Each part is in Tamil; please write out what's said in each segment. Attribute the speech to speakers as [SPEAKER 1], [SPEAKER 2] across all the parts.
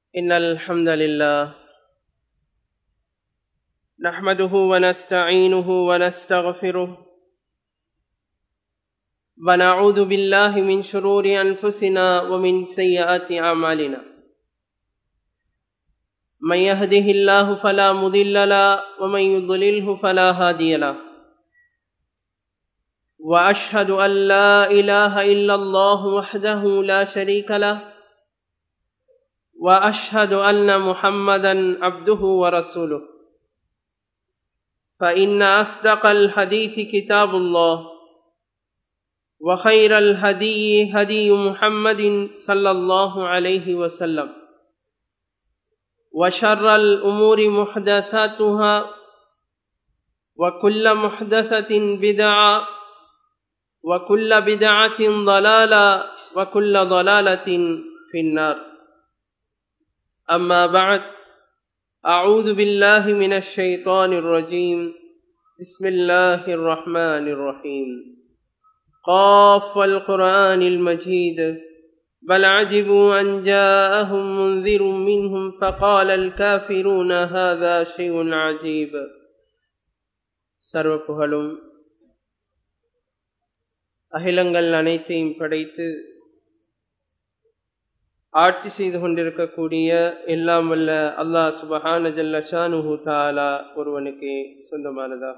[SPEAKER 1] إن الحمد لله نحمده ونستعينه ونستغفره ونعوذ بالله من شرور أنفسنا ومن سيئات أعمالنا من يهده الله فلا مضل له ومن يضلله فلا هادي له وأشهد أن لا إله إلا الله وحده لا شريك له واشهد ان محمدا عبده ورسوله فان اصدق الحديث كتاب الله وخير الهدي هدي محمد صلى الله عليه وسلم وشر الامور محدثاتها وكل محدثه بدعه وكل بدعه ضلاله وكل ضلاله في النار أما بعد أعوذ بالله من الشيطان الرجيم بسم الله الرحمن الرحيم قاف القرآن المجيد بل عجبوا أن جاءهم منذر منهم فقال الكافرون هذا شيء عجيب சர்வ புகழும் அகிலங்கள் அனைத்தையும் படைத்து ஆட்சி செய்து கொண்டிருக்கக்கூடிய எல்லாம் வல்ல அல்லாஹ் சுபஹான ஜல்ல ஷானுஹு தாலா ஒருவனுக்கு சொந்தமானதா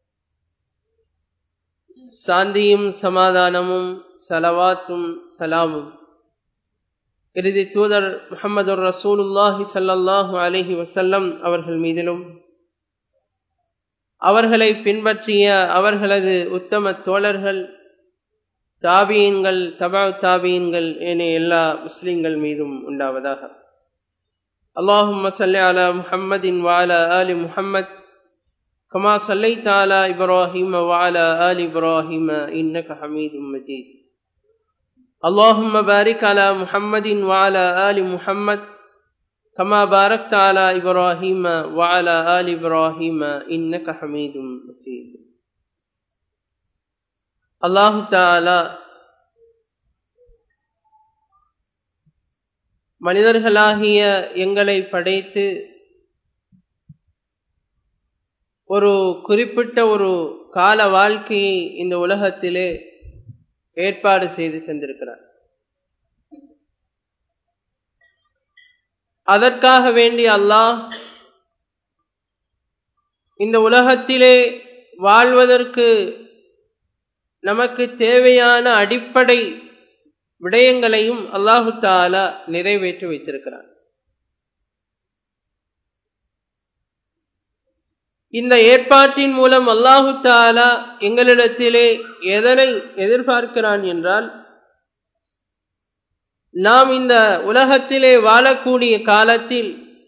[SPEAKER 1] சாந்தியும் சமாதானமும் சலவாத்தும் சலாமும் இறுதி தூதர் முகமது ரசூலுல்லாஹி சல்லாஹூ அலஹி வசல்லம் அவர்கள் மீதிலும் அவர்களை பின்பற்றிய அவர்களது உத்தம தோழர்கள் தாபியன்கள் தபா தாபியன்கள் என எல்லா முஸ்லிம்கள் மீதும் உண்டாவதாக اللهم صل على محمد وعلى آل محمد كما صليت على إبراهيم وعلى آل إبراهيم إنك حميد مجيد اللهم بارك على محمد وعلى آل محمد كما باركت على إبراهيم وعلى آل إبراهيم إنك حميد مجيد அல்லாஹு தாலா மனிதர்களாகிய எங்களை படைத்து ஒரு குறிப்பிட்ட ஒரு கால வாழ்க்கையை இந்த உலகத்திலே ஏற்பாடு செய்து தந்திருக்கிறார் அதற்காக வேண்டி அல்லாஹ் இந்த உலகத்திலே வாழ்வதற்கு நமக்கு தேவையான அடிப்படை விடயங்களையும் அல்லாஹு தாலா நிறைவேற்றி வைத்திருக்கிறார் இந்த ஏற்பாட்டின் மூலம் அல்லாஹு தாலா எங்களிடத்திலே எதனை எதிர்பார்க்கிறான் என்றால் நாம் இந்த உலகத்திலே வாழக்கூடிய காலத்தில்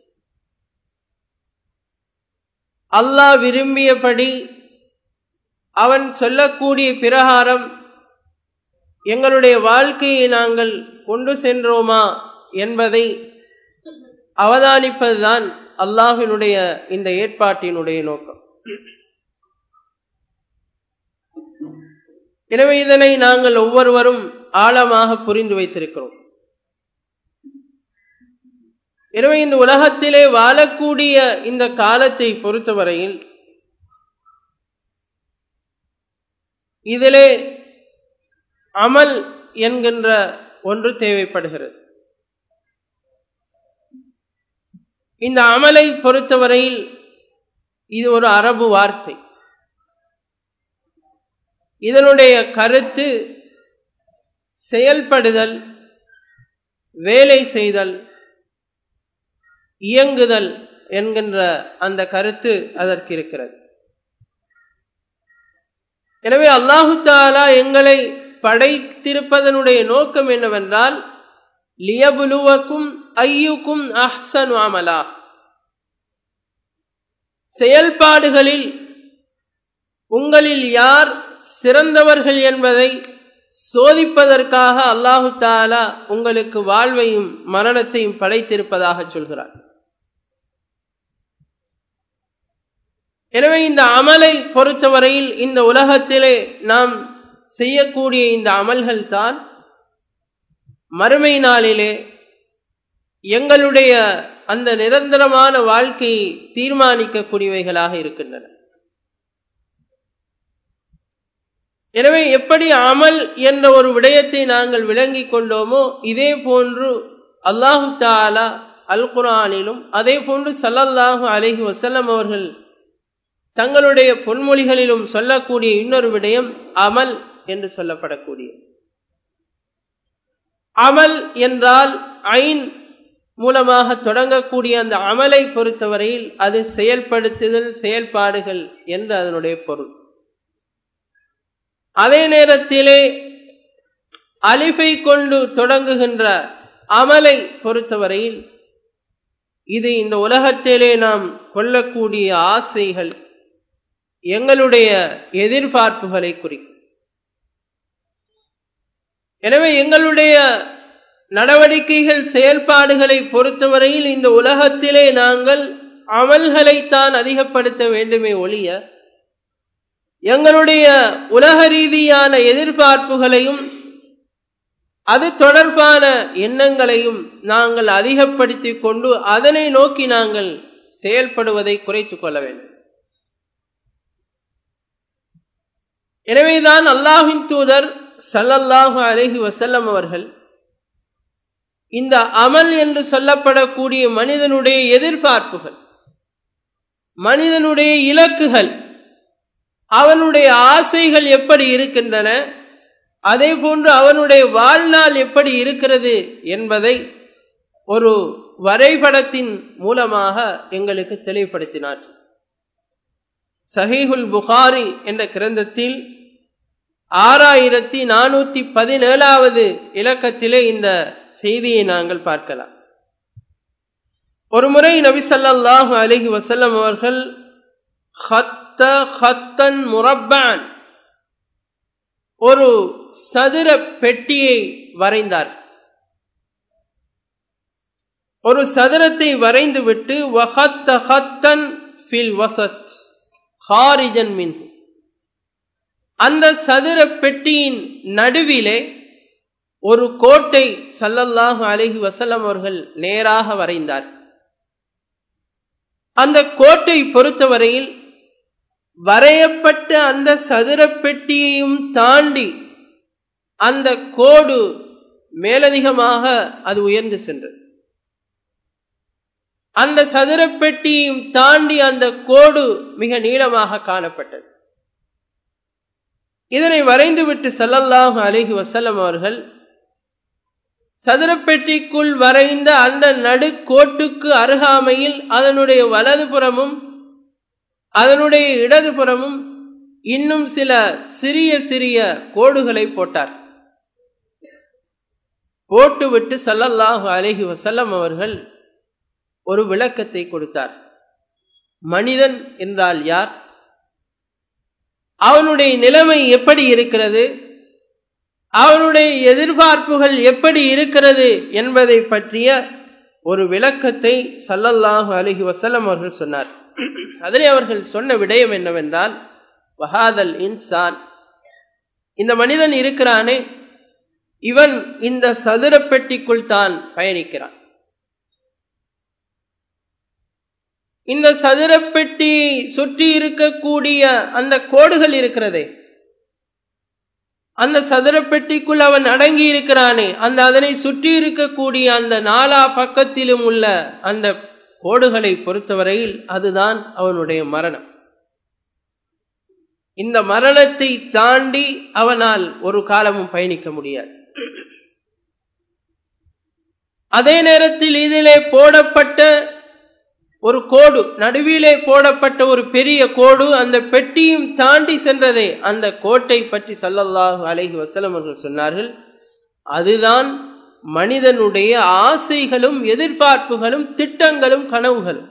[SPEAKER 1] அல்லாஹ் விரும்பியபடி அவன் சொல்லக்கூடிய பிரகாரம் எங்களுடைய வாழ்க்கையை நாங்கள் கொண்டு சென்றோமா என்பதை அவதானிப்பதுதான் அல்லாஹினுடைய இந்த ஏற்பாட்டினுடைய நோக்கம் எனவே இதனை நாங்கள் ஒவ்வொருவரும் ஆழமாக புரிந்து வைத்திருக்கிறோம் எனவே இந்த உலகத்திலே வாழக்கூடிய இந்த காலத்தை பொறுத்தவரையில் இதிலே அமல் என்கின்ற ஒன்று தேவைப்படுகிறது இந்த அமலை பொறுத்தவரையில் இது ஒரு அரபு வார்த்தை இதனுடைய கருத்து செயல்படுதல் வேலை செய்தல் இயங்குதல் என்கின்ற அந்த கருத்து அதற்கு இருக்கிறது எனவே அல்லாஹு தாலா எங்களை படைத்திருப்பதனுடைய நோக்கம் என்னவென்றால் லியபுலுவக்கும் ஐயுக்கும் அஹ்சன் அமலா செயல்பாடுகளில் உங்களில் யார் சிறந்தவர்கள் என்பதை சோதிப்பதற்காக அல்லாஹு தாலா உங்களுக்கு வாழ்வையும் மரணத்தையும் படைத்திருப்பதாக சொல்கிறார் எனவே இந்த அமலை பொறுத்தவரையில் இந்த உலகத்திலே நாம் செய்யக்கூடிய இந்த அமல்கள் தான் மறுமை நாளிலே எங்களுடைய அந்த நிரந்தரமான வாழ்க்கையை தீர்மானிக்கக்கூடியவைகளாக இருக்கின்றன எனவே எப்படி அமல் என்ற ஒரு விடயத்தை நாங்கள் விளங்கிக் கொண்டோமோ இதே போன்று அல்லாஹு தாலா அல் குரானிலும் அதே போன்று சல்லல்லாஹு அலஹி வசல்லம் அவர்கள் தங்களுடைய பொன்மொழிகளிலும் சொல்லக்கூடிய இன்னொரு விடயம் அமல் என்று சொல்லப்படக்கூடிய அமல் என்றால் ஐன் மூலமாக தொடங்கக்கூடிய அந்த அமலை பொறுத்தவரையில் அது செயல்படுத்துதல் செயல்பாடுகள் என்று அதனுடைய பொருள் அதே நேரத்திலே அலிஃபை கொண்டு தொடங்குகின்ற அமலை பொறுத்தவரையில் இது இந்த உலகத்திலே நாம் கொள்ளக்கூடிய ஆசைகள் எங்களுடைய எதிர்பார்ப்புகளை குறிக்கும் எனவே எங்களுடைய நடவடிக்கைகள் செயல்பாடுகளை பொறுத்தவரையில் இந்த உலகத்திலே நாங்கள் அமல்களைத்தான் அதிகப்படுத்த வேண்டுமே ஒழிய எங்களுடைய உலக ரீதியான எதிர்பார்ப்புகளையும் அது தொடர்பான எண்ணங்களையும் நாங்கள் அதிகப்படுத்திக் கொண்டு அதனை நோக்கி நாங்கள் செயல்படுவதை குறைத்துக் கொள்ள வேண்டும் எனவேதான் அல்லாஹின் தூதர் சல்லல்லாஹு அலஹி வசல்லம் அவர்கள் இந்த அமல் என்று சொல்லப்படக்கூடிய மனிதனுடைய எதிர்பார்ப்புகள் மனிதனுடைய இலக்குகள் அவனுடைய ஆசைகள் எப்படி இருக்கின்றன அதே போன்று அவனுடைய வாழ்நாள் எப்படி இருக்கிறது என்பதை ஒரு வரைபடத்தின் மூலமாக எங்களுக்கு தெளிவுபடுத்தினார் சஹீஹுல் புகாரி என்ற கிரந்தத்தில் ஆறாயிரத்தி நானூத்தி பதினேழாவது இலக்கத்திலே இந்த செய்தியை நாங்கள் பார்க்கலாம் ஒருமுறை நபி சல்லாஹூ அலஹி வசல்லம் அவர்கள் ஹத்த ஹத்தன் முரப்பான் ஒரு சதுர பெட்டியை வரைந்தார் ஒரு சதுரத்தை வரைந்து விட்டு வஹத்த ஹத்தன் ஃபில் வசத் ஹாரிஜன் மின் அந்த சதுர பெட்டியின் நடுவிலே ஒரு கோட்டை சல்லல்லாஹு அலஹி வசல்லம் அவர்கள் நேராக வரைந்தார் அந்த கோட்டை பொறுத்தவரையில் வரையப்பட்ட அந்த சதுர பெட்டியையும் தாண்டி அந்த கோடு மேலதிகமாக அது உயர்ந்து சென்றது அந்த சதுர பெட்டியையும் தாண்டி அந்த கோடு மிக நீளமாக காணப்பட்டது இதனை வரைந்துவிட்டு சல்லல்லாஹு அலிஹி வசல்லம் அவர்கள் சதுரப்பெட்டிக்குள் வரைந்த அந்த நடுக்கோட்டுக்கு அருகாமையில் அதனுடைய வலதுபுறமும் அதனுடைய இடதுபுறமும் இன்னும் சில சிறிய சிறிய கோடுகளை போட்டார் போட்டுவிட்டு சல்லல்லாஹு அலஹி வசல்லம் அவர்கள் ஒரு விளக்கத்தை கொடுத்தார் மனிதன் என்றால் யார் அவனுடைய நிலைமை எப்படி இருக்கிறது அவனுடைய எதிர்பார்ப்புகள் எப்படி இருக்கிறது என்பதை பற்றிய ஒரு விளக்கத்தை சல்லல்லாஹு அலஹி வசல்லம் அவர்கள் சொன்னார் அதனை அவர்கள் சொன்ன விடயம் என்னவென்றால் வஹாதல் இன்சான் இந்த மனிதன் இருக்கிறானே இவன் இந்த சதுர பெட்டிக்குள் தான் பயணிக்கிறான் இந்த சதுரப்பெட்டி சுற்றி இருக்கக்கூடிய அந்த கோடுகள் இருக்கிறதே அந்த சதுரப்பெட்டிக்குள் அவன் அடங்கி இருக்கிறானே அந்த அதனை சுற்றி இருக்கக்கூடிய அந்த நாலா பக்கத்திலும் உள்ள அந்த கோடுகளை பொறுத்தவரையில் அதுதான் அவனுடைய மரணம் இந்த மரணத்தை தாண்டி அவனால் ஒரு காலமும் பயணிக்க முடியாது அதே நேரத்தில் இதிலே போடப்பட்ட ஒரு கோடு நடுவிலே போடப்பட்ட ஒரு பெரிய கோடு அந்த பெட்டியும் தாண்டி சென்றதே அந்த கோட்டை பற்றி சல்லல்லாஹு அலைஹி வசலம் அவர்கள் சொன்னார்கள் அதுதான் மனிதனுடைய ஆசைகளும் எதிர்பார்ப்புகளும் திட்டங்களும் கனவுகளும்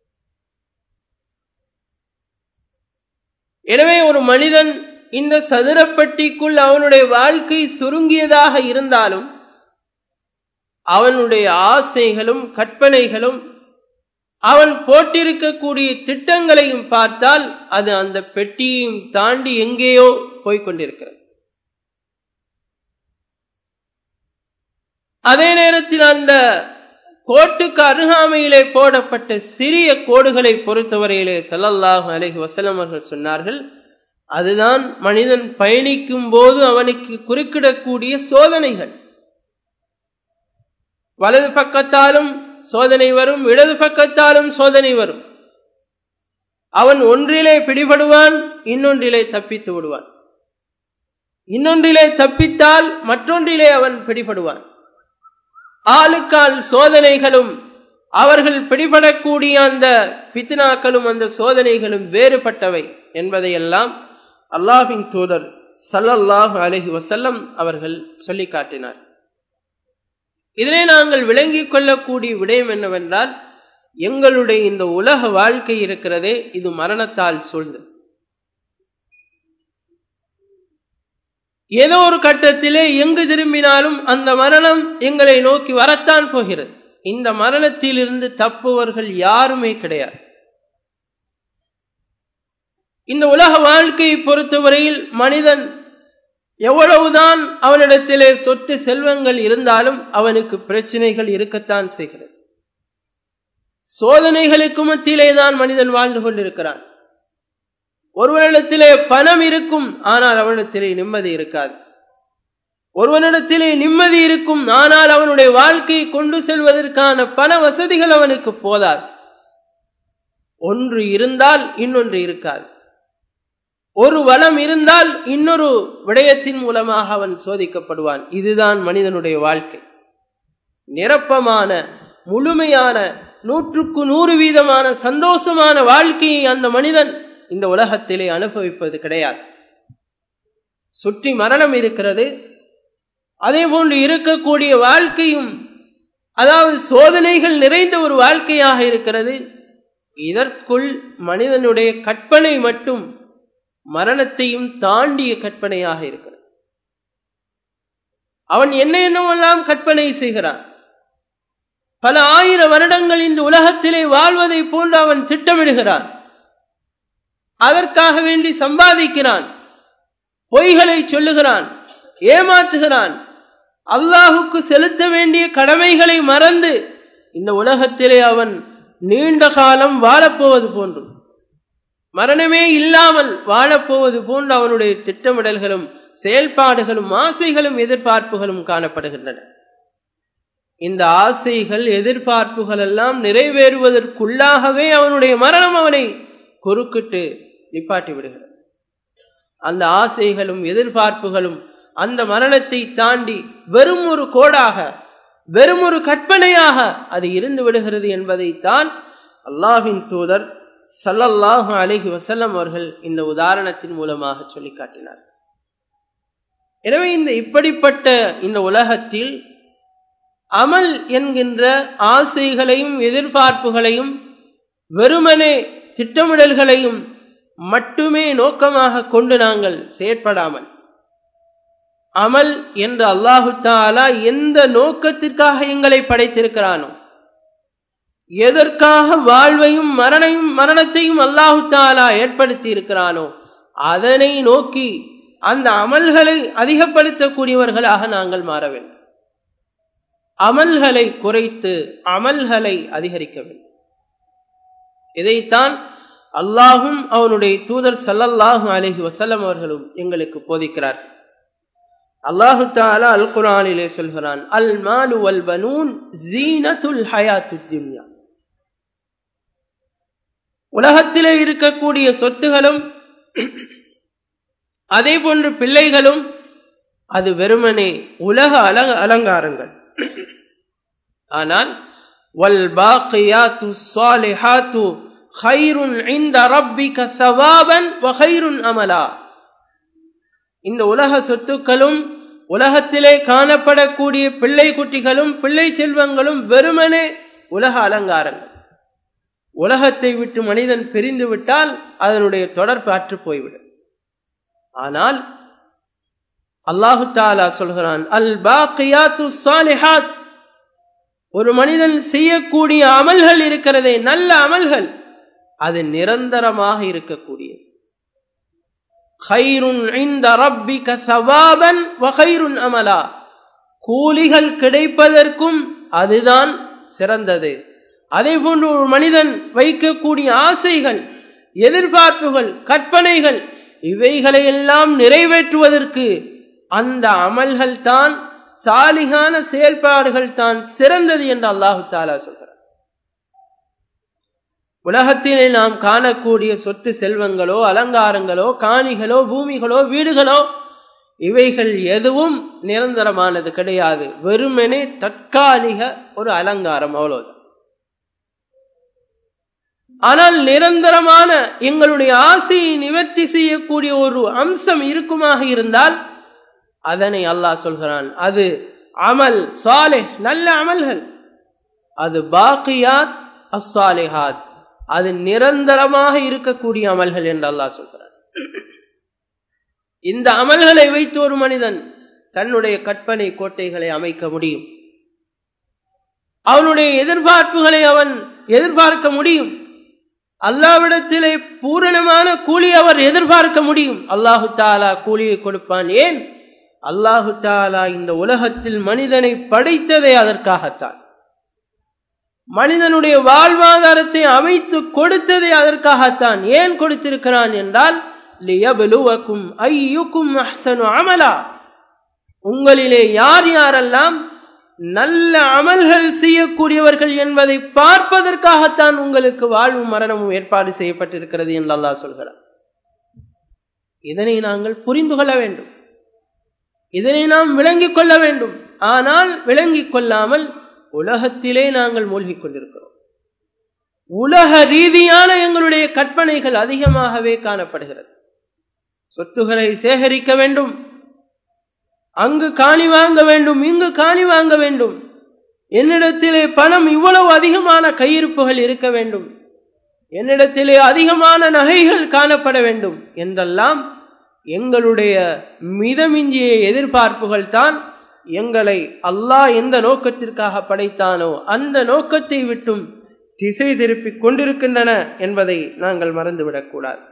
[SPEAKER 1] எனவே ஒரு மனிதன் இந்த சதுரப்பட்டிக்குள் அவனுடைய வாழ்க்கை சுருங்கியதாக இருந்தாலும் அவனுடைய ஆசைகளும் கற்பனைகளும் அவன் போட்டிருக்கக்கூடிய திட்டங்களையும் பார்த்தால் அது அந்த பெட்டியையும் தாண்டி எங்கேயோ போய்கொண்டிருக்கிறது அதே நேரத்தில் அந்த கோட்டுக்கு அருகாமையிலே போடப்பட்ட சிறிய கோடுகளை பொறுத்தவரையிலே செல்லல்லாஹு அலஹி வசலம் அவர்கள் சொன்னார்கள் அதுதான் மனிதன் பயணிக்கும் போது அவனுக்கு குறுக்கிடக்கூடிய சோதனைகள் வலது பக்கத்தாலும் சோதனை வரும் இடது பக்கத்தாலும் சோதனை வரும் அவன் ஒன்றிலே பிடிபடுவான் இன்னொன்றிலே தப்பித்து விடுவான் இன்னொன்றிலே தப்பித்தால் மற்றொன்றிலே அவன் பிடிபடுவான் ஆளுக்கால் சோதனைகளும் அவர்கள் பிடிபடக்கூடிய அந்த பித்னாக்களும் அந்த சோதனைகளும் வேறுபட்டவை என்பதையெல்லாம் அல்லாஹின் தூதர் சல்லல்லாஹு அலஹி வசல்லம் அவர்கள் சொல்லி காட்டினார் இதனை நாங்கள் விளங்கிக் கொள்ளக்கூடிய விடயம் என்னவென்றால் எங்களுடைய இந்த உலக வாழ்க்கை இருக்கிறதே இது மரணத்தால் சூழ்ந்தது ஏதோ ஒரு கட்டத்திலே எங்கு திரும்பினாலும் அந்த மரணம் எங்களை நோக்கி வரத்தான் போகிறது இந்த மரணத்திலிருந்து தப்புவர்கள் யாருமே கிடையாது இந்த உலக வாழ்க்கையை பொறுத்தவரையில் மனிதன் எவ்வளவுதான் அவனிடத்திலே சொத்து செல்வங்கள் இருந்தாலும் அவனுக்கு பிரச்சனைகள் இருக்கத்தான் செய்கிறது சோதனைகளுக்கு மத்தியிலே தான் மனிதன் வாழ்ந்து கொண்டிருக்கிறான் ஒருவனிடத்திலே பணம் இருக்கும் ஆனால் அவனிடத்திலே நிம்மதி இருக்காது ஒருவனிடத்திலே நிம்மதி இருக்கும் ஆனால் அவனுடைய வாழ்க்கையை கொண்டு செல்வதற்கான பண வசதிகள் அவனுக்கு போதாது ஒன்று இருந்தால் இன்னொன்று இருக்காது ஒரு வளம் இருந்தால் இன்னொரு விடயத்தின் மூலமாக அவன் சோதிக்கப்படுவான் இதுதான் மனிதனுடைய வாழ்க்கை நிரப்பமான முழுமையான நூற்றுக்கு நூறு வீதமான சந்தோஷமான வாழ்க்கையை அந்த மனிதன் இந்த உலகத்திலே அனுபவிப்பது கிடையாது சுற்றி மரணம் இருக்கிறது அதே போன்று இருக்கக்கூடிய வாழ்க்கையும் அதாவது சோதனைகள் நிறைந்த ஒரு வாழ்க்கையாக இருக்கிறது இதற்குள் மனிதனுடைய கற்பனை மட்டும் மரணத்தையும் தாண்டிய கற்பனையாக இருக்கிறது அவன் என்ன என்னவெல்லாம் கற்பனை செய்கிறான் பல ஆயிரம் வருடங்கள் இந்த உலகத்திலே வாழ்வதை போன்று அவன் திட்டமிடுகிறான் அதற்காக வேண்டி சம்பாதிக்கிறான் பொய்களை சொல்லுகிறான் ஏமாற்றுகிறான் அல்லாஹுக்கு செலுத்த வேண்டிய கடமைகளை மறந்து இந்த உலகத்திலே அவன் நீண்ட காலம் வாழப்போவது போன்று மரணமே இல்லாமல் வாழப்போவது போன்று அவனுடைய திட்டமிடல்களும் செயல்பாடுகளும் ஆசைகளும் எதிர்பார்ப்புகளும் காணப்படுகின்றன இந்த ஆசைகள் எதிர்பார்ப்புகள் எல்லாம் நிறைவேறுவதற்குள்ளாகவே அவனுடைய மரணம் அவனை குறுக்கிட்டு நிப்பாட்டி விடுகிறது அந்த ஆசைகளும் எதிர்பார்ப்புகளும் அந்த மரணத்தை தாண்டி வெறும் ஒரு கோடாக வெறும் ஒரு கற்பனையாக அது இருந்து விடுகிறது என்பதைத்தான் அல்லாஹின் தூதர் சல்லல்லாஹு அலஹி வசல்லம் அவர்கள் இந்த உதாரணத்தின் மூலமாக சொல்லி காட்டினார் எனவே இந்த இப்படிப்பட்ட இந்த உலகத்தில் அமல் என்கின்ற ஆசைகளையும் எதிர்பார்ப்புகளையும் வெறுமனே திட்டமிடல்களையும் மட்டுமே நோக்கமாக கொண்டு நாங்கள் செயற்படாமல் அமல் என்று அல்லாஹு தாலா எந்த நோக்கத்திற்காக எங்களை படைத்திருக்கிறானோ எதற்காக வாழ்வையும் மரணையும் மரணத்தையும் அல்லாஹு தாலா ஏற்படுத்தி இருக்கிறானோ அதனை நோக்கி அந்த அமல்களை அதிகப்படுத்தக்கூடியவர்களாக நாங்கள் மாற வேண்டும் அமல்களை குறைத்து அமல்களை அதிகரிக்க வேண்டும் இதைத்தான் அல்லாஹும் அவனுடைய தூதர் சல்லல்லாஹு அலஹி வசல்லம் அவர்களும் எங்களுக்கு போதிக்கிறார் அல்லாஹு தாலா அல் குரானிலே சொல்கிறான் அல் மாலு வல் பனூன் ஜீனத்துல் ஹயாத்து துன்யா உலகத்திலே இருக்கக்கூடிய சொத்துகளும் அதே போன்று பிள்ளைகளும் அது வெறுமனே உலக அலங்க அலங்காரங்கள் ஆனால் வல் பாக்கியாத்து சாலிஹாத்து ஹைருன் இந்த ரப்பிக சவாபன் வஹைருன் அமலா இந்த உலக சொத்துக்களும் உலகத்திலே காணப்படக்கூடிய பிள்ளை குட்டிகளும் பிள்ளை செல்வங்களும் வெறுமனே உலக அலங்காரங்கள் உலகத்தை விட்டு மனிதன் பிரிந்து விட்டால் அதனுடைய தொடர்பு அற்று போய்விடும் ஆனால் அல்லாஹு தாலா சொல்கிறான் அல் பாக்கியாத்து சாலிஹாத் ஒரு மனிதன் செய்யக்கூடிய அமல்கள் இருக்கிறதே நல்ல அமல்கள் அது நிரந்தரமாக இருக்கக்கூடியது خير عند ربك ثوابا وخير அமலா கூலிகள் கிடைப்பதற்கும் அதுதான் சிறந்தது அதே போன்று ஒரு மனிதன் வைக்கக்கூடிய ஆசைகள் எதிர்பார்ப்புகள் கற்பனைகள் இவைகளை எல்லாம் நிறைவேற்றுவதற்கு அந்த அமல்கள் தான் சாலிகான செயல்பாடுகள் தான் சிறந்தது என்று அல்லாஹு தாலா சொல்கிறார் உலகத்திலே நாம் காணக்கூடிய சொத்து செல்வங்களோ அலங்காரங்களோ காணிகளோ பூமிகளோ வீடுகளோ இவைகள் எதுவும் நிரந்தரமானது கிடையாது வெறுமனே தற்காலிக ஒரு அலங்காரம் அவ்வளவுதான் ஆனால் நிரந்தரமான எங்களுடைய ஆசையை நிவர்த்தி செய்யக்கூடிய ஒரு அம்சம் இருக்குமாக இருந்தால் அதனை அல்லாஹ் சொல்கிறான் அது அமல் சாலே நல்ல அமல்கள் அது பாக்கியாத் அஸ்ஸாலிஹாத் அது நிரந்தரமாக இருக்கக்கூடிய அமல்கள் என்று அல்லாஹ் சொல்கிறான் இந்த அமல்களை வைத்து ஒரு மனிதன் தன்னுடைய கற்பனை கோட்டைகளை அமைக்க முடியும் அவனுடைய எதிர்பார்ப்புகளை அவன் எதிர்பார்க்க முடியும் அல்லாவிடத்திலே பூரணமான கூலி அவர் எதிர்பார்க்க முடியும் அல்லாஹு தாலா கூலியை கொடுப்பான் ஏன் அல்லாஹு தாலா இந்த உலகத்தில் மனிதனை படைத்ததே அதற்காகத்தான் மனிதனுடைய வாழ்வாதாரத்தை அமைத்து கொடுத்ததே அதற்காகத்தான் ஏன் கொடுத்திருக்கிறான் என்றால் லியபலுவக்கும் ஐயுக்கும் அஹ்சனு அமலா உங்களிலே யார் யாரெல்லாம் நல்ல அமல்கள் செய்யக்கூடியவர்கள் என்பதை பார்ப்பதற்காகத்தான் உங்களுக்கு வாழ்வும் மரணமும் ஏற்பாடு செய்யப்பட்டிருக்கிறது என்று அல்லாஹ் சொல்கிறார் இதனை நாங்கள் புரிந்து கொள்ள வேண்டும் இதனை நாம் விளங்கிக் கொள்ள வேண்டும் ஆனால் விளங்கிக் கொள்ளாமல் உலகத்திலே நாங்கள் மூழ்கிக் கொண்டிருக்கிறோம் உலக ரீதியான எங்களுடைய கற்பனைகள் அதிகமாகவே காணப்படுகிறது சொத்துக்களை சேகரிக்க வேண்டும் அங்கு காணி வாங்க வேண்டும் இங்கு காணி வாங்க வேண்டும் என்னிடத்திலே பணம் இவ்வளவு அதிகமான கையிருப்புகள் இருக்க வேண்டும் என்னிடத்திலே அதிகமான நகைகள் காணப்பட வேண்டும் என்றெல்லாம் எங்களுடைய மிதமிஞ்சிய எதிர்பார்ப்புகள் தான் எங்களை அல்லாஹ் எந்த நோக்கத்திற்காக படைத்தானோ அந்த நோக்கத்தை விட்டும் திசை திருப்பிக் கொண்டிருக்கின்றன என்பதை நாங்கள் மறந்துவிடக்கூடாது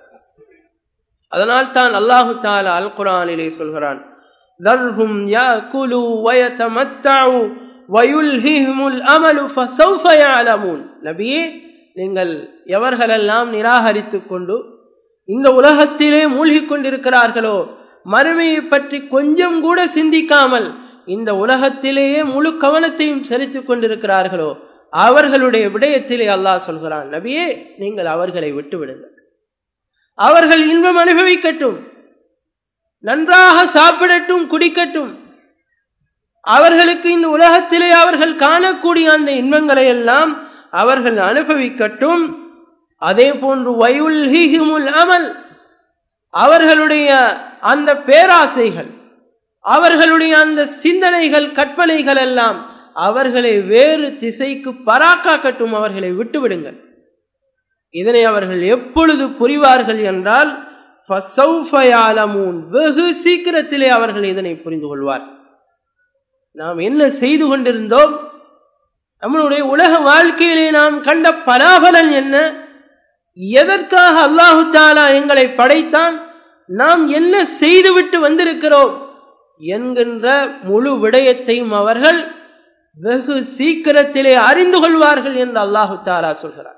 [SPEAKER 1] அதனால் தான் அல்லாஹு தாலா அல் குரானிலே சொல்கிறான் ذرهم ياكلوا ويتمتعوا ويلههم الامل فسوف يعلمون நபியே நீங்கள் எவர்களெல்லாம் நிராகரித்துக் கொண்டு இந்த உலகத்திலே மூழ்கிக் கொண்டிருக்கிறார்களோ மறுமையை பற்றி கொஞ்சம் கூட சிந்திக்காமல் இந்த உலகத்திலேயே முழு கவனத்தையும் செலுத்திக் கொண்டிருக்கிறார்களோ அவர்களுடைய விடயத்திலே அல்லாஹ் சொல்கிறான் நபியே நீங்கள் அவர்களை விட்டுவிடுங்கள் அவர்கள் இன்பம் அனுபவிக்கட்டும் நன்றாக சாப்பிடட்டும் குடிக்கட்டும் அவர்களுக்கு இந்த உலகத்திலே அவர்கள் காணக்கூடிய அந்த இன்பங்களை எல்லாம் அவர்கள் அனுபவிக்கட்டும் அதே போன்று வயுல்ஹிஹிமுல் அமல் அவர்களுடைய அந்த பேராசைகள் அவர்களுடைய அந்த சிந்தனைகள் கற்பனைகள் எல்லாம் அவர்களை வேறு திசைக்கு பராக்காக்கட்டும் அவர்களை விட்டுவிடுங்கள் இதனை அவர்கள் எப்பொழுது புரிவார்கள் என்றால் வெகு சீக்கிரத்திலே அவர்கள் இதனை புரிந்து கொள்வார் நாம் என்ன செய்து கொண்டிருந்தோம் நம்மளுடைய உலக வாழ்க்கையிலே நாம் கண்ட பலாபலன் என்ன எதற்காக அல்லாஹு தாலா எங்களை படைத்தான் நாம் என்ன செய்துவிட்டு வந்திருக்கிறோம் என்கின்ற முழு விடயத்தையும் அவர்கள் வெகு சீக்கிரத்திலே அறிந்து கொள்வார்கள் என்று அல்லாஹு தாலா சொல்கிறார்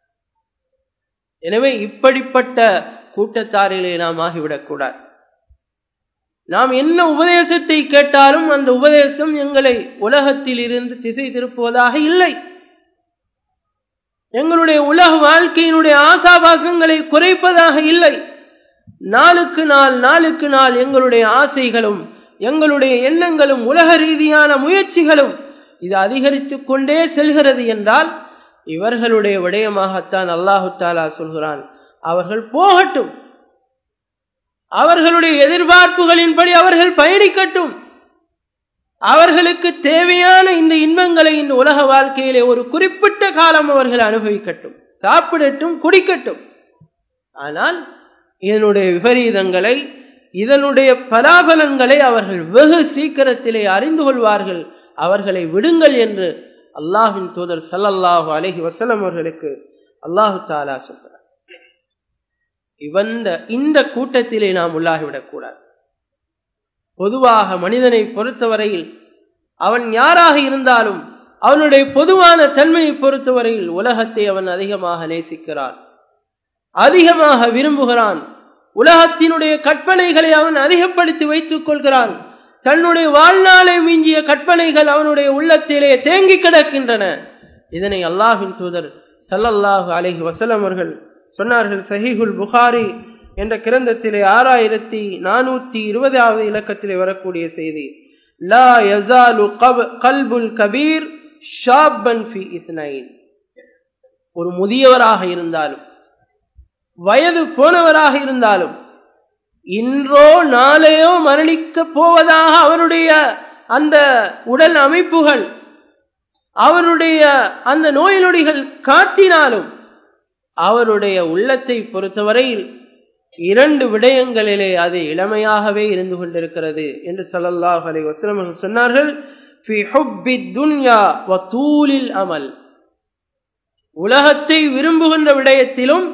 [SPEAKER 1] எனவே இப்படிப்பட்ட கூட்டத்தாரிலே நாம் ஆகிவிடக்கூடாது நாம் என்ன உபதேசத்தை கேட்டாலும் அந்த உபதேசம் எங்களை உலகத்தில் இருந்து திசை திருப்புவதாக இல்லை எங்களுடைய உலக வாழ்க்கையினுடைய ஆசாபாசங்களை குறைப்பதாக இல்லை நாளுக்கு நாள் நாளுக்கு நாள் எங்களுடைய ஆசைகளும் எங்களுடைய எண்ணங்களும் உலக ரீதியான முயற்சிகளும் இது அதிகரித்துக் கொண்டே செல்கிறது என்றால் இவர்களுடைய விடயமாகத்தான் அல்லாஹு தாலா சொல்கிறான் அவர்கள் போகட்டும் அவர்களுடைய எதிர்பார்ப்புகளின்படி அவர்கள் பயணிக்கட்டும் அவர்களுக்கு தேவையான இந்த இன்பங்களை இந்த உலக வாழ்க்கையிலே ஒரு குறிப்பிட்ட காலம் அவர்கள் அனுபவிக்கட்டும் சாப்பிடட்டும் குடிக்கட்டும் ஆனால் இதனுடைய விபரீதங்களை இதனுடைய பலாபலன்களை அவர்கள் வெகு சீக்கிரத்திலே அறிந்து கொள்வார்கள் அவர்களை விடுங்கள் என்று அல்லாஹின் தூதர் சல்லல்லாஹு அலஹி வசலம் அவர்களுக்கு அல்லாஹு தாலா சொல்கிறார் இவந்த இந்த கூட்டத்திலே நாம் உள்ளாகிவிடக்கூடாது பொதுவாக மனிதனை பொறுத்தவரையில் அவன் யாராக இருந்தாலும் அவனுடைய பொதுவான தன்மையை பொறுத்தவரையில் உலகத்தை அவன் அதிகமாக நேசிக்கிறான் அதிகமாக விரும்புகிறான் உலகத்தினுடைய கற்பனைகளை அவன் அதிகப்படுத்தி வைத்துக் கொள்கிறான் தன்னுடைய வாழ்நாளை மிஞ்சிய கற்பனைகள் அவனுடைய உள்ளத்திலே தேங்கி கிடக்கின்றன இதனை அல்லாஹின் தூதர் சல்லல்லாஹு அலைஹி வசலம் அவர்கள் சொன்னார்கள் சஹீஹுல் புகாரி என்ற கிரந்தத்திலே ஆறாயிரத்தி நானூத்தி இருபதாவது இலக்கத்திலே வரக்கூடிய செய்தி லா யசாலு கல்புல் கபீர் ஷாபன் ஃபி இத்னைன் ஒரு முதியவராக இருந்தாலும் வயது போனவராக இருந்தாலும் இன்றோ நாளையோ மரணிக்க போவதாக அவருடைய அந்த உடல் அமைப்புகள் அவருடைய அந்த நோய் நொடிகள் காட்டினாலும் அவருடைய உள்ளத்தை பொறுத்தவரையில் இரண்டு விடயங்களிலே அது இளமையாகவே இருந்து கொண்டிருக்கிறது என்று சொல்லல்லாஹ் அலை வசலம் சொன்னார்கள் அமல் உலகத்தை விரும்புகின்ற விடயத்திலும்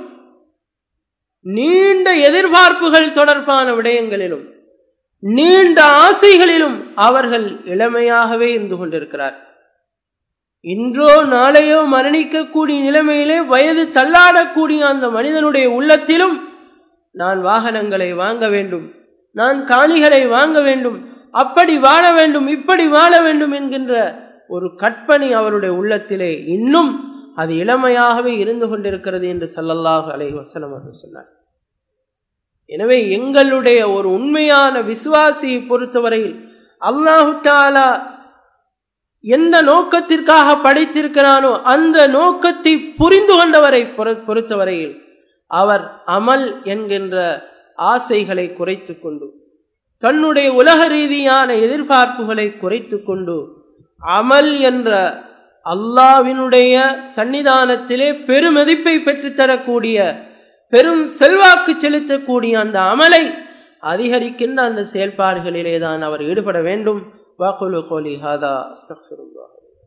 [SPEAKER 1] நீண்ட எதிர்பார்ப்புகள் தொடர்பான விடயங்களிலும் நீண்ட ஆசைகளிலும் அவர்கள் இளமையாகவே இருந்து கொண்டிருக்கிறார் இன்றோ நாளையோ மரணிக்கக்கூடிய நிலைமையிலே வயது தள்ளாடக்கூடிய அந்த மனிதனுடைய உள்ளத்திலும் நான் வாகனங்களை வாங்க வேண்டும் நான் காணிகளை வாங்க வேண்டும் அப்படி வாழ வேண்டும் இப்படி வாழ வேண்டும் என்கின்ற ஒரு கற்பனை அவருடைய உள்ளத்திலே இன்னும் அது இளமையாகவே இருந்து கொண்டிருக்கிறது என்று சல்லல்லாஹு அலை வசனம் அவர்கள் சொன்னார் எனவே எங்களுடைய ஒரு உண்மையான விசுவாசியை பொறுத்தவரையில் அல்லாஹு தாலா எந்த நோக்கத்திற்காக படைத்திருக்கிறானோ அந்த நோக்கத்தை புரிந்து கொண்டவரை பொறுத்தவரையில் அவர் அமல் என்கின்ற ஆசைகளை குறைத்து கொண்டு தன்னுடைய உலக ரீதியான எதிர்பார்ப்புகளை குறைத்து கொண்டு அமல் என்ற அல்லாவினுடைய சன்னிதானத்திலே பெருமதிப்பை பெற்றுத்தரக்கூடிய பெரும் செல்வாக்கு செலுத்தக்கூடிய அந்த அமலை அதிகரிக்கின்ற அந்த செயல்பாடுகளிலே தான் அவர் ஈடுபட வேண்டும் வாக்குலு கோலி ஹாதா அஸ்தக்ஃபிருல்லாஹ்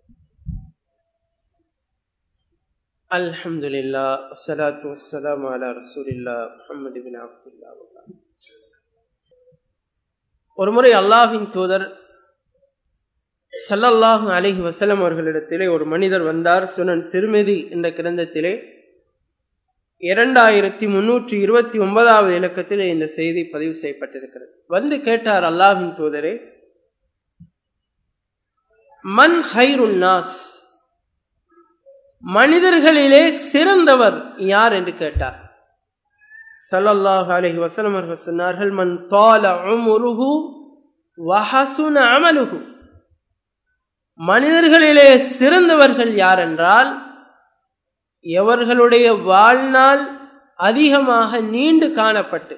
[SPEAKER 1] الحمد لله والصلاة والسلام على رسول الله محمد بن عبد الله ஒரு முறை அல்லாஹின் தூதர் சல்லல்லாஹு அலிஹி வசலம் அவர்களிடத்திலே ஒரு மனிதர் வந்தார் சுனன் திருமதி என்ற கிரந்தத்திலே இரண்டாயிரத்தி முன்னூற்றி இருபத்தி ஒன்பதாவது இலக்கத்திலே இந்த செய்தி பதிவு செய்யப்பட்டிருக்கிறது வந்து கேட்டார் அல்லாஹின் தூதரே மன் ஹைருன் நாஸ் மனிதர்களிலே சிறந்தவர் யார் என்று கேட்டார் சல்லல்லாஹு அலைஹி வஸல்லம் அவர்கள் சொன்னார்கள் மன் தால உம்ருஹு வஹசுன அமலுஹு மனிதர்களிலே சிறந்தவர்கள் யார் என்றால் எவர்களுடைய வாழ்நாள் அதிகமாக நீண்டு காணப்பட்டு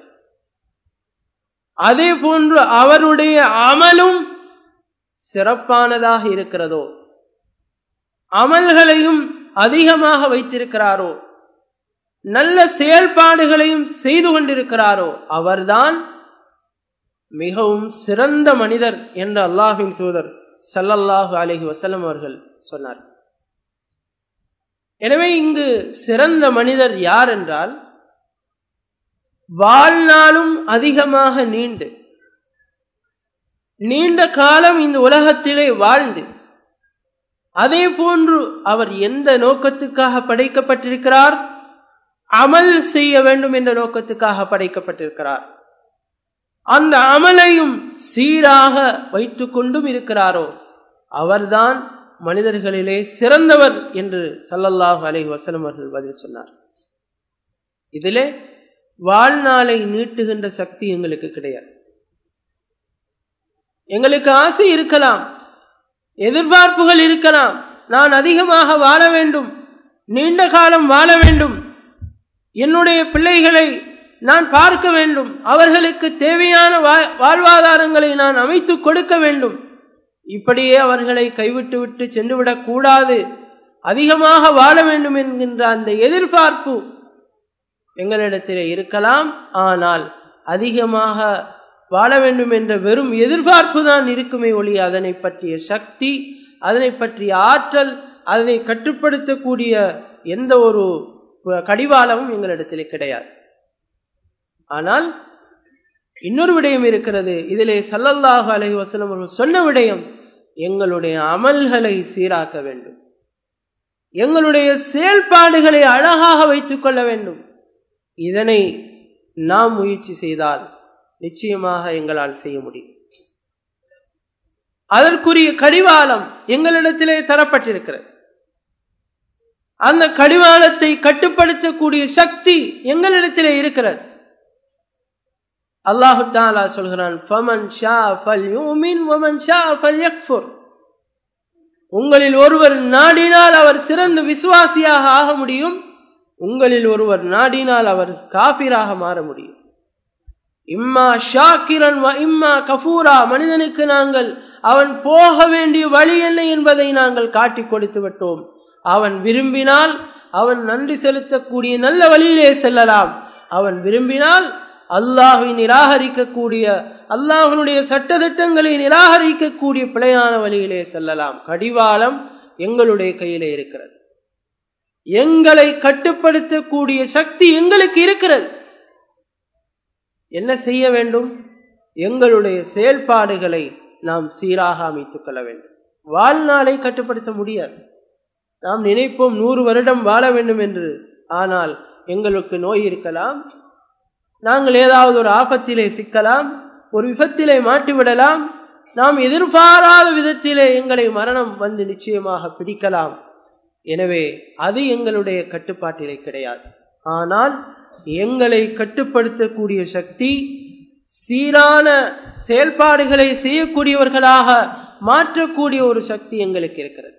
[SPEAKER 1] அதே போன்று அவருடைய அமலும் சிறப்பானதாக இருக்கிறதோ அமல்களையும் அதிகமாக வைத்திருக்கிறாரோ நல்ல செயல்பாடுகளையும் செய்து கொண்டிருக்கிறாரோ அவர்தான் மிகவும் சிறந்த மனிதர் என்று அல்லாஹின் தூதர் சல்லல்லாஹு அலஹி வசலம் அவர்கள் சொன்னார் எனவே இங்கு சிறந்த மனிதர் யார் என்றால் வாழ்நாளும் அதிகமாக நீண்டு நீண்ட காலம் இந்த உலகத்திலே வாழ்ந்து அதே போன்று அவர் எந்த நோக்கத்துக்காக படைக்கப்பட்டிருக்கிறார் அமல் செய்ய வேண்டும் என்ற நோக்கத்துக்காக படைக்கப்பட்டிருக்கிறார் அந்த அமலையும் சீராக வைத்துக் கொண்டும் இருக்கிறாரோ அவர்தான் மனிதர்களிலே சிறந்தவர் என்று சல்லல்லாஹு அலைஹி வசலம் அவர்கள் பதில் சொன்னார் இதிலே வாழ்நாளை நீட்டுகின்ற சக்தி எங்களுக்கு கிடையாது எங்களுக்கு ஆசை இருக்கலாம் எதிர்பார்ப்புகள் இருக்கலாம் நான் அதிகமாக வாழ வேண்டும் நீண்ட காலம் வாழ வேண்டும் என்னுடைய பிள்ளைகளை நான் பார்க்க வேண்டும் அவர்களுக்கு தேவையான வாழ்வாதாரங்களை நான் அமைத்துக் கொடுக்க வேண்டும் இப்படியே அவர்களை கைவிட்டு விட்டு சென்றுவிடக் கூடாது அதிகமாக வாழ வேண்டும் என்கின்ற அந்த எதிர்பார்ப்பு எங்களிடத்திலே இருக்கலாம் ஆனால் அதிகமாக வாழ வேண்டும் என்ற வெறும் எதிர்பார்ப்பு தான் இருக்குமே ஒளி அதனை பற்றிய சக்தி அதனை பற்றிய ஆற்றல் அதனை கட்டுப்படுத்தக்கூடிய எந்த ஒரு கடிவாளமும் எங்களிடத்திலே கிடையாது ஆனால் இன்னொரு விடயம் இருக்கிறது இதிலே சல்லல்லாஹு அலஹி வசலம் அவர்கள் சொன்ன விடயம் எங்களுடைய அமல்களை சீராக்க வேண்டும் எங்களுடைய செயல்பாடுகளை அழகாக வைத்துக் கொள்ள வேண்டும் இதனை நாம் முயற்சி செய்தால் நிச்சயமாக எங்களால் செய்ய முடியும் அதற்குரிய கடிவாளம் எங்களிடத்திலே தரப்பட்டிருக்கிறது அந்த கடிவாளத்தை கட்டுப்படுத்தக்கூடிய சக்தி எங்களிடத்திலே இருக்கிறது அல்லாஹு தாலா சொல்கிறான் ஃபமன் ஷா ஃபல் யூமின் வமன் ஷா ஃபல் யக்ஃபுர் உங்களில் ஒருவர் நாடினால் அவர் சிறந்த விசுவாசியாக ஆக முடியும் உங்களில் ஒருவர் நாடினால் அவர் காபிராக மாற முடியும் இம்மா ஷாக்கிரன் இம்மா கஃபூரா மனிதனுக்கு நாங்கள் அவன் போக வேண்டிய வழி என்ன என்பதை நாங்கள் காட்டிக் கொடுத்து விட்டோம் அவன் விரும்பினால் அவன் நன்றி செலுத்தக்கூடிய நல்ல வழியிலே செல்லலாம் அவன் விரும்பினால் அல்லாஹை நிராகரிக்கக்கூடிய அல்லாஹனுடைய சட்டத்திட்டங்களை நிராகரிக்கக்கூடிய பிழையான வழியிலே செல்லலாம் கடிவாளம் எங்களுடைய கையிலே இருக்கிறது எங்களை கட்டுப்படுத்தக்கூடிய சக்தி எங்களுக்கு இருக்கிறது என்ன செய்ய வேண்டும் எங்களுடைய செயல்பாடுகளை நாம் சீராக அமைத்துக் கொள்ள வேண்டும் வாழ்நாளை கட்டுப்படுத்த முடியாது நாம் நினைப்போம் நூறு வருடம் வாழ வேண்டும் என்று ஆனால் எங்களுக்கு நோய் இருக்கலாம் நாங்கள் ஏதாவது ஒரு ஆபத்திலே சிக்கலாம் ஒரு விபத்திலே மாட்டிவிடலாம் நாம் எதிர்பாராத விதத்திலே எங்களை மரணம் வந்து நிச்சயமாக பிடிக்கலாம் எனவே அது எங்களுடைய கட்டுப்பாட்டிலே கிடையாது ஆனால் எங்களை கட்டுப்படுத்தக்கூடிய சக்தி சீரான செயல்பாடுகளை செய்யக்கூடியவர்களாக மாற்றக்கூடிய ஒரு சக்தி எங்களுக்கு இருக்கிறது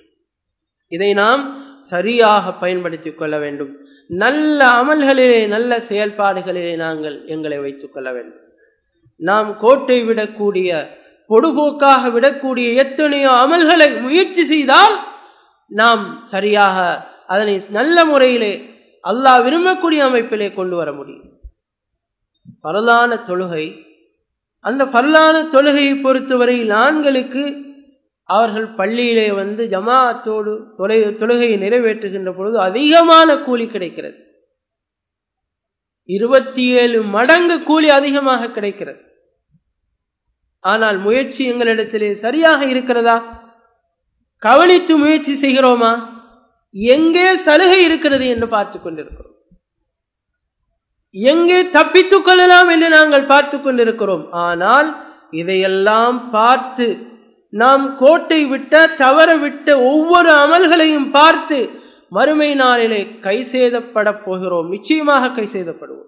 [SPEAKER 1] இதை நாம் சரியாக பயன்படுத்திக் கொள்ள வேண்டும் நல்ல அமல்களிலே நல்ல செயல்பாடுகளிலே நாங்கள் எங்களை வைத்துக் கொள்ள வேண்டும் நாம் கோட்டை விடக்கூடிய பொடுபோக்காக விடக்கூடிய எத்தனையோ அமல்களை முயற்சி செய்தால் நாம் சரியாக அதனை நல்ல முறையிலே அல்லாஹ் விரும்பக்கூடிய அமைப்பிலே கொண்டு வர முடியும் பரலான தொழுகை அந்த பரலான தொழுகையை பொறுத்தவரையில் ஆண்களுக்கு அவர்கள் பள்ளியிலே வந்து ஜமாத்தோடு தொலை தொழுகையை நிறைவேற்றுகின்ற பொழுது அதிகமான கூலி கிடைக்கிறது இருபத்தி ஏழு மடங்கு கூலி அதிகமாக கிடைக்கிறது ஆனால் முயற்சி எங்களிடத்திலே சரியாக இருக்கிறதா கவனித்து முயற்சி செய்கிறோமா எங்கே சலுகை இருக்கிறது என்று பார்த்துக் கொண்டிருக்கிறோம் எங்கே தப்பித்துக் கொள்ளலாம் என்று நாங்கள் பார்த்துக் கொண்டிருக்கிறோம் ஆனால் இதையெல்லாம் பார்த்து நாம் கோட்டை விட்ட தவற விட்ட ஒவ்வொரு அமல்களையும் பார்த்து மறுமை நாளிலே கை சேதப்பட போகிறோம் நிச்சயமாக கை சேதப்படுவோம்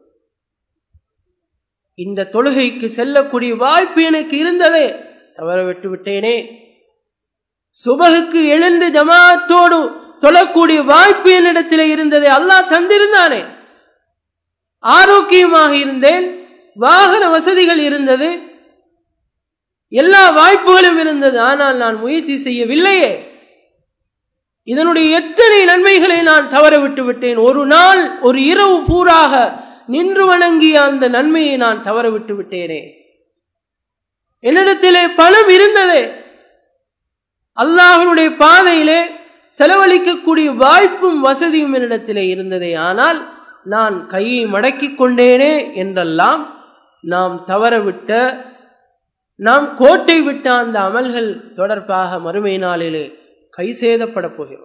[SPEAKER 1] இந்த தொழுகைக்கு செல்லக்கூடிய வாய்ப்பு எனக்கு இருந்ததே தவற விட்டு விட்டேனே சுபகுக்கு எழுந்து ஜமாத்தோடு தொழக்கூடிய வாய்ப்பு என்னிடத்திலே இருந்ததே அல்லாஹ் தந்திருந்தானே ஆரோக்கியமாக இருந்தேன் வாகன வசதிகள் இருந்தது எல்லா வாய்ப்புகளும் இருந்தது ஆனால் நான் முயற்சி செய்யவில்லையே இதனுடைய எத்தனை நன்மைகளை நான் தவற விட்டு விட்டேன் ஒரு நாள் ஒரு இரவு பூராக நின்று வணங்கிய அந்த நன்மையை நான் தவற விட்டு விட்டேனே என்னிடத்திலே பணம் இருந்ததே அல்லாஹனுடைய பாதையிலே செலவழிக்கக்கூடிய வாய்ப்பும் வசதியும் என்னிடத்திலே இருந்ததே ஆனால் நான் கையை மடக்கிக் கொண்டேனே என்றெல்லாம் நாம் தவறவிட்ட நாம் கோட்டை விட்ட அந்த அமல்கள் தொடர்பாக மறுமை நாளிலே கை சேதப்பட போகிறோம்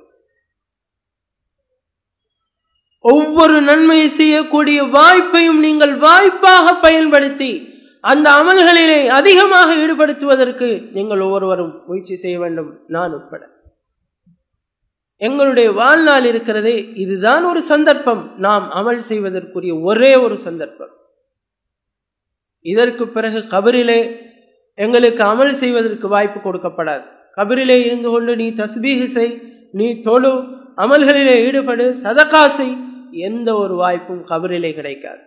[SPEAKER 1] ஒவ்வொரு நன்மையை செய்யக்கூடிய வாய்ப்பையும் நீங்கள் வாய்ப்பாக பயன்படுத்தி அந்த அமல்களிலே அதிகமாக ஈடுபடுத்துவதற்கு நீங்கள் ஒவ்வொருவரும் முயற்சி செய்ய வேண்டும் நான் உட்பட எங்களுடைய வாழ்நாள் இருக்கிறதே இதுதான் ஒரு சந்தர்ப்பம் நாம் அமல் செய்வதற்குரிய ஒரே ஒரு சந்தர்ப்பம் இதற்கு பிறகு கபரிலே எங்களுக்கு அமல் செய்வதற்கு வாய்ப்பு கொடுக்கப்படாது கபரிலே இருந்து கொண்டு நீ தஸ்பீக செய் நீ தொழு அமல்களிலே ஈடுபடு சதகா செய் எந்த ஒரு வாய்ப்பும் கபரிலே கிடைக்காது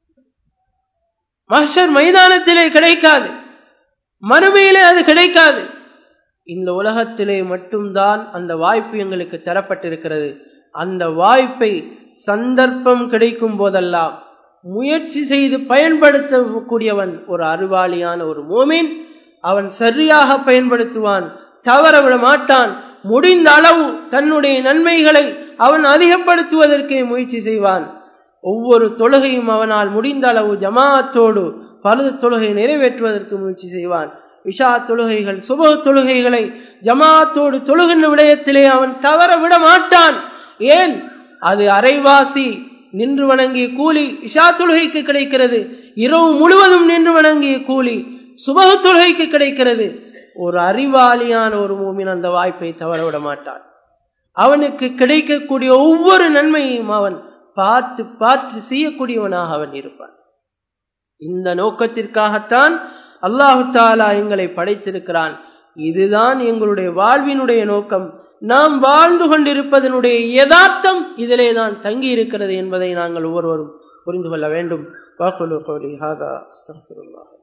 [SPEAKER 1] மஹர் மைதானத்திலே கிடைக்காது மறுமையிலே அது கிடைக்காது இந்த உலகத்திலே மட்டும்தான் அந்த வாய்ப்பு எங்களுக்கு தரப்பட்டிருக்கிறது அந்த வாய்ப்பை சந்தர்ப்பம் கிடைக்கும் போதெல்லாம் முயற்சி செய்து பயன்படுத்தக்கூடியவன் ஒரு அறிவாளியான ஒரு மோமின் அவன் சரியாக பயன்படுத்துவான் தவற விட மாட்டான் முடிந்த அளவு தன்னுடைய நன்மைகளை அவன் அதிகப்படுத்துவதற்கே முயற்சி செய்வான் ஒவ்வொரு தொழுகையும் அவனால் முடிந்த அளவு ஜமாத்தோடு பலது தொழுகை நிறைவேற்றுவதற்கு முயற்சி செய்வான் இஷா தொழுகைகள் சுப தொழுகைகளை ஜமாத்தோடு தொழுகின்ற விடயத்திலே அவன் தவற விட மாட்டான் ஏன் அது அரைவாசி நின்று வணங்கிய கூலி இஷா தொழுகைக்கு கிடைக்கிறது இரவு முழுவதும் நின்று வணங்கிய கூலி சுபக தொழுகைக்கு கிடைக்கிறது ஒரு அறிவாளியான ஒரு மூமின் அந்த வாய்ப்பை தவற விட மாட்டான் அவனுக்கு கிடைக்கக்கூடிய ஒவ்வொரு நன்மையையும் அவன் பார்த்து பார்த்து செய்யக்கூடியவனாக அவன் இருப்பான் இந்த நோக்கத்திற்காகத்தான் அல்லாஹு தாலா எங்களை படைத்திருக்கிறான் இதுதான் எங்களுடைய வாழ்வினுடைய நோக்கம் நாம் வாழ்ந்து கொண்டிருப்பதனுடைய யதார்த்தம் இதிலே தான் தங்கி இருக்கிறது என்பதை நாங்கள் ஒவ்வொருவரும் புரிந்து கொள்ள வேண்டும் வாக்குலு கோலி ஹாதா அஸ்தஃபிருல்லாஹ்